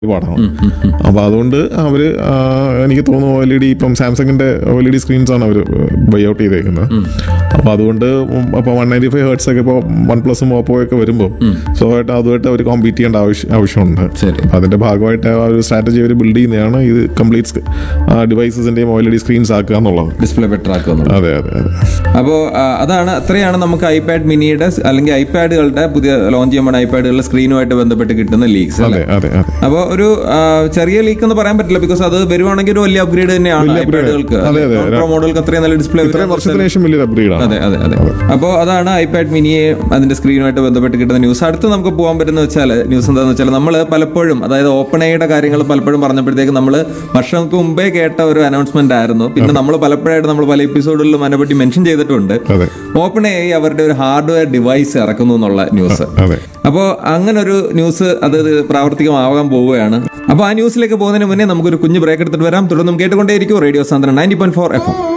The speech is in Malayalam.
പാടാണ് അപ്പൊ അതുകൊണ്ട് അവര് ആ, എനിക്ക് തോന്നുന്നു ഒ എൽ ഇ ഡി ഇപ്പം സാംസങ്ങിന്റെ O L E D screens ആണ് അവർ ബൈ ഔട്ട് ചെയ്തേക്കുന്നത് അപ്പൊ അതുകൊണ്ട് അപ്പൊ വൺ നയൻറ്റി ഫൈവ് ഹേർട്സ് ഒക്കെ ഇപ്പോൾ വൺ പ്ലസും ഓപ്പോ ഒക്കെ വരുമ്പോൾ സ്വാഭാവികമായിട്ട് അതുമായിട്ട് അവർ കോമ്പീറ്റ് ചെയ്യേണ്ട ആവശ്യം ആവശ്യമുണ്ട് ശരി അപ്പൊ അതിന്റെ ഭാഗമായിട്ട് ആ ഒരു സ്ട്രാറ്റജി അവർ ബിൽഡ് ചെയ്യുന്നതാണ് ഇത് കംപ്ലീറ്റ് ഡിവൈസസിന്റെയും O L E D screens ആക്കുക എന്നുള്ളത് ഡിസ്പ്ലേ ബെറ്റർ ആക്കുന്നു അതെ അതെ അതെ അപ്പോൾ അതാണ് അത്രയാണ് നമുക്ക് ഐപാഡ് മിനിയുടെ സ് അല്ലെങ്കിൽ ഐപാഡുകളുടെ പുതിയ ലോഞ്ച് ചെയ്യുമ്പോൾ ഐപാഡുകളുടെ സ്ക്രീനുമായിട്ട് ബന്ധപ്പെട്ട് കിട്ടുന്ന ലീക്സ് അതെ അതെ അതെ അപ്പോൾ ഒരു ആ, ചെറിയ ലീക്ക് എന്ന് പറയാൻ പറ്റില്ല ബിക്കോസ് അത് വരുവാണെങ്കിൽ ഒരു വലിയ അപ്ഗ്രേഡ് തന്നെയാണ് വലിയ upgrade. ഐപാഡുകൾക്ക് അതെ, അതെ. പ്രോ മോഡലുകൾക്ക് അത്രയും നല്ല ഡിസ്പ്ലേ ഇത്രയും വർഷത്തിന് ശേഷം വലിയൊരു അപ്ഗ്രേഡ് ആണ് അതെ അതെ അതെ അപ്പോൾ അതാണ് ഐപാഡ് മിനിയെ അതിന്റെ സ്ക്രീനുമായിട്ട് ബന്ധപ്പെട്ട് കിട്ടുന്ന ന്യൂസ് അടുത്ത് നമുക്ക് പോകാൻ പറ്റുന്ന വെച്ചാൽ ന്യൂസ് എന്താണെന്ന് വെച്ചാൽ നമ്മൾ പലപ്പോഴും അതായത് ഓപ്പൺ ഐയുടെ കാര്യങ്ങൾ പലപ്പോഴും പറഞ്ഞപ്പോഴത്തേക്ക് നമ്മൾ വർഷങ്ങൾക്ക് മുമ്പേ കേട്ട ഒരു അനൗൺസ്മെന്റ് ആയിരുന്നു പിന്നെ നമ്മൾ പലപ്പോഴായിട്ട് നമ്മൾ പല എപ്പിസോഡുകളിലും അതിനെപ്പറ്റി മെൻഷൻ ചെയ്തിട്ടുണ്ട് അതെ ഓപ്പൺ ഐ അവരുടെ ഒരു ഹാർഡ്വെയർ ഡിവൈസ് ഇറക്കുന്നു എന്നുള്ള ന്യൂസ് അതെ അപ്പോൾ അങ്ങനെ ഒരു ന്യൂസ് അത് പ്രാവർത്തികമാകാൻ പോവുകയാണ് അപ്പോൾ ആ ന്യൂസിലേക്ക് പോകുന്നതിന് മുന്നേ നമുക്കൊരു കുഞ്ഞു ബ്രേക്ക് എടുത്തിട്ട് വരാം തുടർന്നും കേട്ടുകൊണ്ടേയിരിക്കും റേഡിയോ സാന്ദ്രൻ ninety point four F M